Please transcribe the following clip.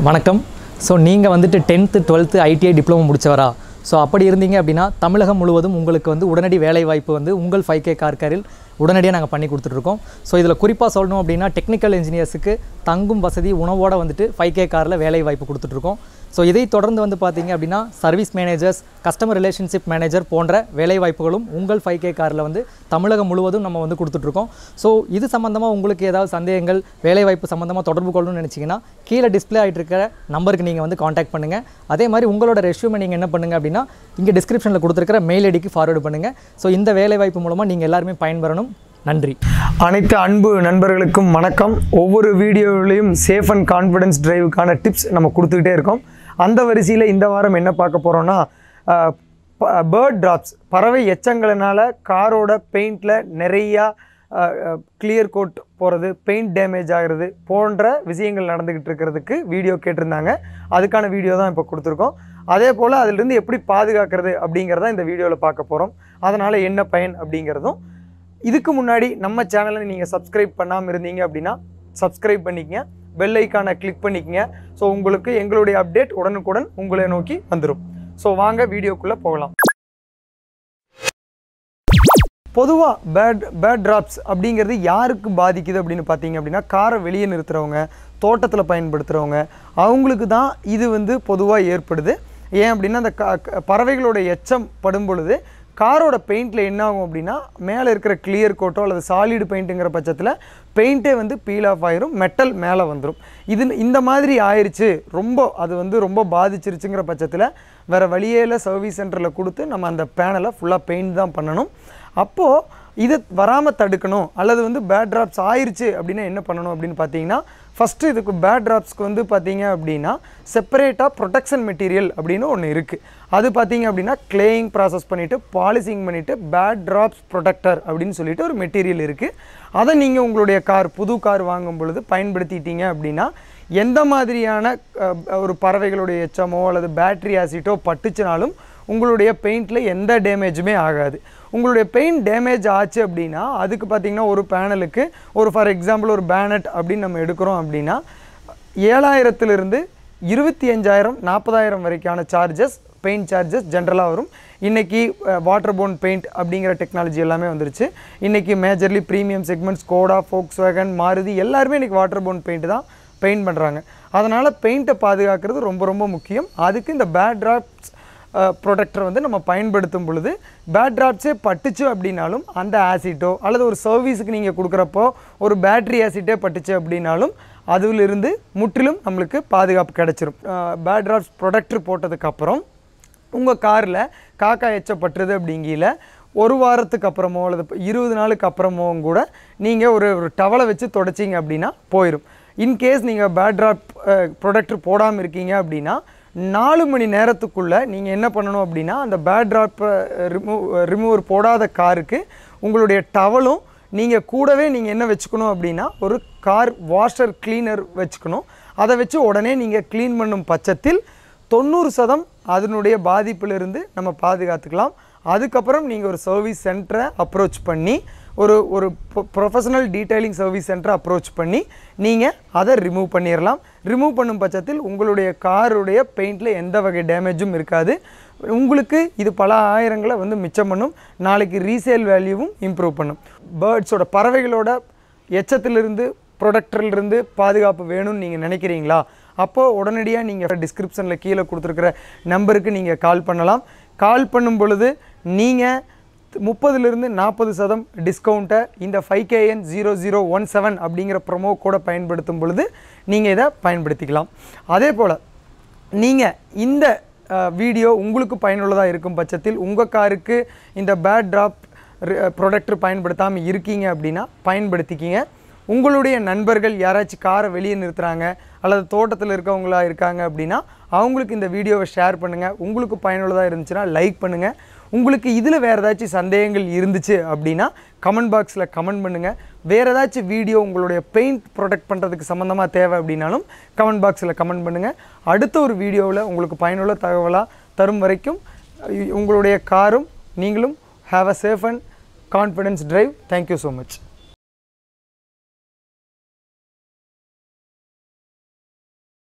வணக்கம் ஸோ நீங்கள் வந்துட்டு டென்த்து டுவெல்த்து ஐடிஐ டிப்ளமோ முடிச்சவரா ஸோ அப்படி இருந்தீங்க அப்படின்னா தமிழகம் முழுவதும் உங்களுக்கு வந்து உடனடி வேலை வாய்ப்பு வந்து உங்கள் ஃபைவ் கே கார்கரில் உடனடியாக நாங்கள் பண்ணி கொடுத்துட்ருக்கோம் ஸோ இதில் குறிப்பாக சொல்லணும் அப்படின்னா டெக்னிக்கல் இன்ஜினியர்ஸுக்கு தங்கும் வசதி உணவோட வந்துட்டு ஃபைவ் கே காரில் வேலை வாய்ப்பு கொடுத்துட்ருக்கோம் ஸோ இதை தொடர்ந்து வந்து பார்த்தீங்க அப்படின்னா service managers customer relationship manager போன்ற வேலை வாய்ப்புகளும் உங்கள் ஃபைவ் கே காரில் வந்து தமிழகம் முழுவதும் நம்ம வந்து கொடுத்துட்ருக்கோம் ஸோ இது சம்மந்தமாக உங்களுக்கு ஏதாவது சந்தேகங்கள் வேலை வாய்ப்பு சம்மந்தமாக தொடர்பு கொள்ளணும்னு நினச்சிங்கன்னா கீழே டிஸ்ப்ளே ஆகிட்டு இருக்கிற நம்பருக்கு நீங்கள் வந்து காண்டாக்ட் பண்ணுங்கள் அதே மாதிரி உங்களோட ரெஷ்யூமை நீங்கள் என்ன பண்ணுங்கள் அப்படின்னா இங்கே டிஸ்கிரிப்ஷனில் கொடுத்துருக்கிற மெயில் ஐடிக்கு ஃபார்வர்டு பண்ணுங்கள் ஸோ இந்த வேலை வாய்ப்பு மூலமாக நீங்கள் எல்லாருமே பயன்பெறணும் நன்றி அனைத்து அன்பு நண்பர்களுக்கும் வணக்கம் ஒவ்வொரு வீடியோவிலையும் சேஃப் அண்ட் கான்ஃபிடன்ஸ் டிரைவுக்கான டிப்ஸ் நம்ம கொடுத்துக்கிட்டே இருக்கோம் அந்த வரிசையில் இந்த வாரம் என்ன பார்க்க போகிறோன்னா பேர்ட் ட்ராப்ஸ் பறவை எச்சங்களினால காரோட பெயிண்டில் நிறையா கிளியர் கோட் போகிறது பெயிண்ட் டேமேஜ் ஆகிறது போன்ற விஷயங்கள் நடந்துக்கிட்டு இருக்கிறதுக்கு வீடியோ கேட்டிருந்தாங்க அதுக்கான வீடியோ தான் இப்போ கொடுத்துருக்கோம் அதே போல் அதிலிருந்து எப்படி பாதுகாக்கிறது அப்படிங்கிறத இந்த வீடியோவில் பார்க்க போகிறோம் அதனால் என்ன பயன் அப்படிங்கிறதும் இதுக்கு முன்னாடி நம்ம சேனலை நீங்கள் சப்ஸ்கிரைப் பண்ணாமல் இருந்தீங்க அப்படின்னா சப்ஸ்கிரைப் பண்ணிக்கங்க பெல் ஐக்கானை கிளிக் பண்ணிக்கங்க ஸோ உங்களுக்கு எங்களுடைய அப்டேட் உடனுக்குடன் உங்களை நோக்கி வந்துடும் ஸோ வாங்க வீடியோக்குள்ளே போகலாம் பொதுவாக பேட் பேட் ட்ராப்ஸ் அப்படிங்கிறது யாருக்கு பாதிக்குது அப்படின்னு பார்த்தீங்க அப்படின்னா காரை வெளியே நிறுத்துகிறவங்க தோட்டத்தில் பயன்படுத்துகிறவங்க அவங்களுக்கு தான் இது வந்து பொதுவாக ஏற்படுது ஏன் அப்படின்னா அந்த க க- பறவைகளோட எச்சம் படும் பொழுது காரோட பெயிண்டில் என்ன ஆகும் அப்படின்னா மேலே இருக்கிற கிளியர் கோட்டோ அல்லது சாலிடு பெயிண்ட்டுங்கிற பட்சத்தில் பெயிண்ட்டே வந்து பீல் ஆஃப் ஆயிரும் மெட்டல் மேலே வந்துடும் இது இந்த மாதிரி ஆயிருச்சு ரொம்ப அது வந்து ரொம்ப பாதிச்சிருச்சுங்கிற பட்சத்தில் வேறு வழியே இல்லை சர்வீஸ் சென்டரில் கொடுத்து நம்ம அந்த பேனலை ஃபுல்லாக பெயிண்ட் தான் பண்ணணும் அப்போது இதை வராமல் தடுக்கணும் அல்லது வந்து பேட் ட்ராப்ஸ் ஆயிருச்சு அப்படின்னா என்ன பண்ணணும் அப்படின்னு பார்த்தீங்கன்னா ஃபஸ்ட்டு இதுக்கு பேட் ட்ராப்ஸ்க்கு வந்து பார்த்தீங்க அப்படின்னா செப்பரேட்டாக ப்ரொடெக்ஷன் மெட்டீரியல் அப்படின்னு ஒன்று இருக்குது அது பார்த்தீங்க அப்படின்னா கிளேயிங் ப்ராசஸ் பண்ணிவிட்டு பாலிசிங் பண்ணிவிட்டு பேட் ட்ராப்ஸ் ப்ரொடெக்டர் அப்படின்னு சொல்லிட்டு ஒரு மெட்டீரியல் இருக்குது அதை நீங்கள் உங்களுடைய கார் புது கார் வாங்கும் பொழுது பயன்படுத்திட்டீங்க அப்படின்னா எந்த மாதிரியான அஹ், ஒரு பறவைகளுடைய எச்சமோ அல்லது பேட்டரி ஆசிட்டோ பட்டுச்சுனாலும் உங்களுடைய பெயிண்டில் எந்த டேமேஜுமே ஆகாது உங்களுடைய பெயிண்ட் டேமேஜ் ஆச்சு அப்படின்னா அதுக்கு பார்த்தீங்கன்னா ஒரு பேனலுக்கு ஒரு ஃபார் எக்ஸாம்பிள் ஒரு பேனட் அப்படின்னு நம்ம எடுக்கிறோம் அப்படின்னா ஏழாயிரத்துலேருந்து இருபத்தி அஞ்சாயிரம் நாற்பதாயிரம் வரைக்கான சார்ஜஸ் பெயிண்ட் சார்ஜஸ் ஜென்ரலாக வரும் இன்றைக்கி வாட்டர் போன் பெயிண்ட் அப்படிங்கிற டெக்னாலஜி எல்லாமே வந்துருச்சு இன்றைக்கி மேஜர்லி ப்ரீமியம் செக்மெண்ட்ஸ் கோடா ஃபோக்ஸ் வேகன் மாருதி எல்லாருமே இன்றைக்கி வாட்டர் போன் பெயிண்ட் தான் பெயிண்ட் பண்ணுறாங்க அதனால் பெயிண்ட்டை பாதுகாக்கிறது ரொம்ப ரொம்ப முக்கியம் அதுக்கு இந்த பேட் ட்ராப்ஸ் ப்ரொடெக்டர் வந்து நம்ம பயன்படுத்தும் பொழுது பேட் ட்ராப்ஸே பட்டுச்சு அப்படின்னாலும் அந்த ஆசிட்டோ அல்லது ஒரு சர்வீஸுக்கு நீங்கள் கொடுக்குறப்போ ஒரு பேட்டரி ஆசிட்டே பட்டுச்சு அப்படின்னாலும் அதிலிருந்து முற்றிலும் நம்மளுக்கு பாதுகாப்பு கிடச்சிரும் பேட் ட்ராப்ஸ் ப்ரொடெக்டர் போட்டதுக்கப்புறம் உங்கள் காரில் காக்கா எச்சப்பட்டுருது அப்படிங்கில ஒரு வாரத்துக்கு அப்புறமோ அல்லது இப்ப இருபது நாளுக்கு அப்புறமோ கூட நீங்கள் ஒரு ஒரு டவலை வச்சு தொடச்சிங்க அப்படின்னா போயிடும் இன்கேஸ் நீங்கள் பேட் ட்ராப் ப்ரொடக்டர் போடாமல் இருக்கீங்க அப்படின்னா நாலு மணி நேரத்துக்குள்ளே நீங்கள் என்ன பண்ணணும் அப்படின்னா அந்த பேட் ட்ராப் ரிமூவ் ரிமூவர் போடாத காருக்கு உங்களுடைய டவலும் நீங்கள் கூடவே நீங்கள் என்ன வச்சுக்கணும் அப்படின்னா ஒரு கார் வாஷர் கிளீனர் வச்சுக்கணும் அதை வச்சு உடனே நீங்கள் க்ளீன் பண்ணும் பட்சத்தில் தொண்ணூறு சதம் அதனுடைய பாதிப்பிலிருந்து நம்ம பாதுகாத்துக்கலாம் அதுக்கப்புறம் நீங்கள் ஒரு சர்வீஸ் சென்டரை அப்ரோச் பண்ணி ஒரு ஒரு ப்ரொஃபஷனல் டீடைலிங் சர்வீஸ் சென்டரை அப்ரோச் பண்ணி நீங்கள் அதை ரிமூவ் பண்ணிடலாம் ரிமூவ் பண்ணும் பட்சத்தில் உங்களுடைய காருடைய பெயிண்டில் எந்த வகை டேமேஜும் இருக்காது உங்களுக்கு இது பல ஆயிரங்களை வந்து மிச்சம் பண்ணும் நாளைக்கு ரீசேல் வேல்யூவும் இம்ப்ரூவ் பண்ணும் பேர்ட்ஸோட பறவைகளோட எச்சத்திலிருந்து ப்ரொடக்டர்லேருந்து பாதுகாப்பு வேணும்னு நீங்கள் நினைக்கிறீங்களா அப்போது உடனடியாக நீங்கள் டிஸ்கிரிப்ஷனில் கீழே கொடுத்துருக்குற நம்பருக்கு நீங்கள் கால் பண்ணலாம் கால் பண்ணும் பொழுது நீங்கள் முப்பதுலேருந்து நாற்பது சதம் டிஸ்கவுண்ட்டை இந்த five KN zero zero one seven அப்படிங்கிற ப்ரொமோ கூட பயன்படுத்தும் பொழுது நீங்கள் இதை பயன்படுத்திக்கலாம் அதே போல் நீங்கள் இந்த வீடியோ உங்களுக்கு பயனுள்ளதாக இருக்கும் பட்சத்தில் உங்கள் காருக்கு இந்த பேட் ட்ராப் ப்ரொடக்டர் பயன்படுத்தாமல் இருக்கீங்க அப்படின்னா பயன்படுத்திக்கிங்க உங்களுடைய நண்பர்கள் யாராச்சும் காரை வெளியே நிறுத்துகிறாங்க அல்லது தோட்டத்தில் இருக்கவங்களா இருக்காங்க அப்படின்னா அவங்களுக்கு இந்த வீடியோவை ஷேர் பண்ணுங்கள் உங்களுக்கு பயனுள்ளதாக இருந்துச்சுன்னா லைக் பண்ணுங்கள் உங்களுக்கு இதில் வேறு ஏதாச்சும் சந்தேகங்கள் இருந்துச்சு அப்படின்னா கமெண்ட் பாக்ஸில் கமெண்ட் பண்ணுங்கள் வேறு ஏதாச்சும் வீடியோ உங்களுடைய பெயிண்ட் ப்ரொடெக்ட் பண்ணுறதுக்கு சம்மந்தமாக தேவை அப்படின்னாலும் கமெண்ட் பாக்ஸில் கமெண்ட் பண்ணுங்கள் அடுத்த ஒரு வீடியோவில் உங்களுக்கு பயனுள்ள தகவலாக தரும் வரைக்கும் உங்களுடைய காரும் நீங்களும் have a safe and confidence drive thank you so much